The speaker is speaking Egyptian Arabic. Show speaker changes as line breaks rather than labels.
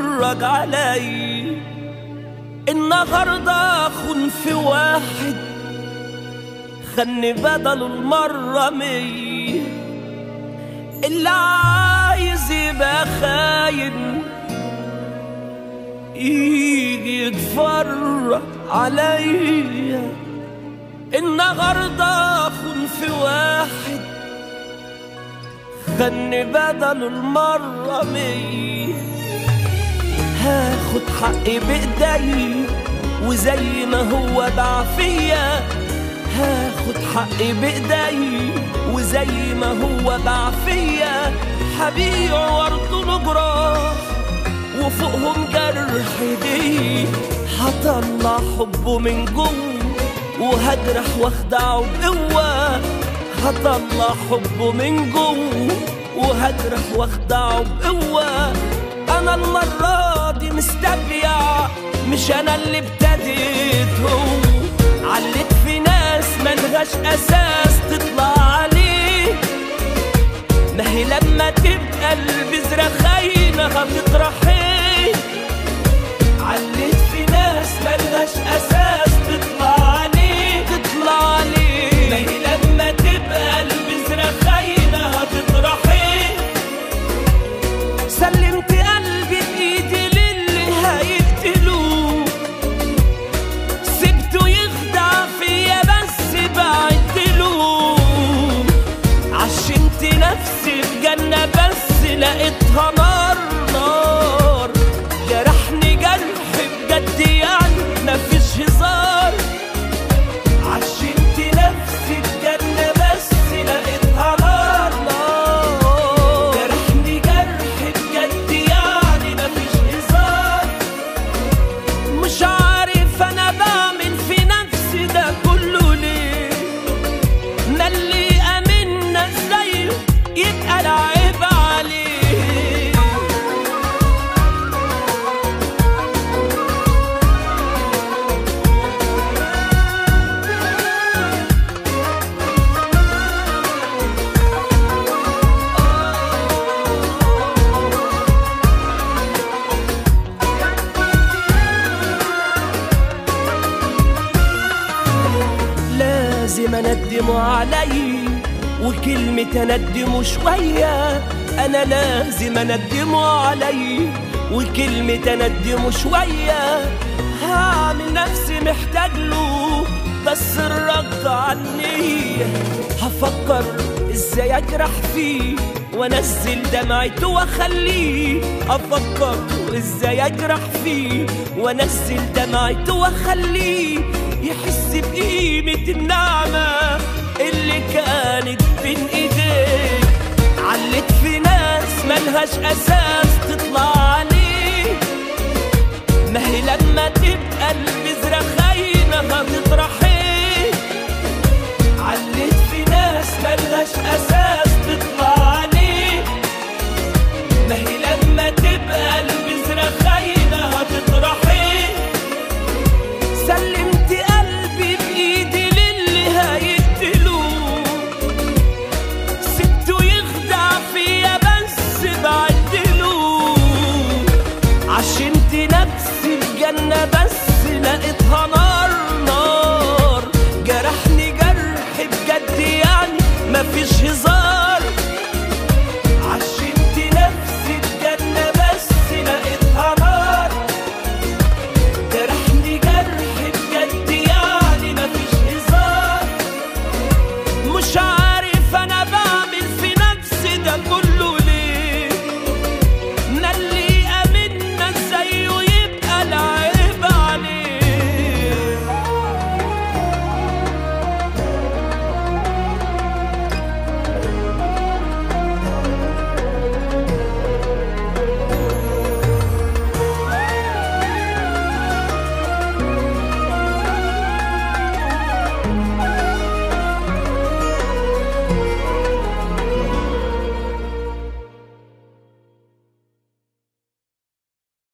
اتفرج علي النهارده خن في واحد خني بدل المرة مية اللي عايز يبقى خاين يجي يتفرج عليا النهارده خن في واحد خني بدل المرة مية هاخد حقي بإيدي وزي ما هو باع فيا هاخد حقي بإيدي وزي ما هو باع فيا هبيع وارض جراح وفوقهم جرح دي هطلع حبه من جوه وهجرح واخدعه بقوة هطلع حبه من جوه وهجرح واخدعه بقوة أنا المرة دي مستبيع مش أنا اللي ابتديت هو علت في ناس ملهاش أساس تطلع عليه ما هي لما تبقى البذرة خاينة هتطرحي علت في ناس ملهاش أساس تطلع عليه تطلع عليه ما هي لما تبقى البذرة خاينة هتطرحي سلمت قلبي بإيدي للي هيقتلوه سبته يخدع فيا بس بعدله عشمت نفسي في جنة بس لقيتها نار نار جرحني جرح بجد يعني مفيش هزار عشمت نفسي في جنة بس لقيتها نار نار جرحني جرح بجد يعني مفيش هزار مش عارف انا بعمل في نفسي ده كله ليه ما اللي امنا ازاي يبقى العيب عليه لازم اندمه علي وكلمة اندمه شوية انا لازم اندمه علي وكلمة اندمه شوية هعمل نفسي محتاج له بس الرد عني هفكر ازاي اجرح فيه وانزل دمعته واخليه افكر ازاي اجرح فيه وانزل دمعته واخليه يحس بقيمة النعمة اللي كانت بين ايديه علت في ناس ملهاش اساس تطلع عليه ما هي لما تبقى البذرة خاينة هتطرحي علت في ناس ملهاش اساس تطلع عليه ما هي لما تبقى البذرة خاينة هتطرحي سلمت قلبي بإيدي للي هيقتلوه سبته يخدع فيا بس بعدله عشمت نفسي في جنة بس لقيتها نار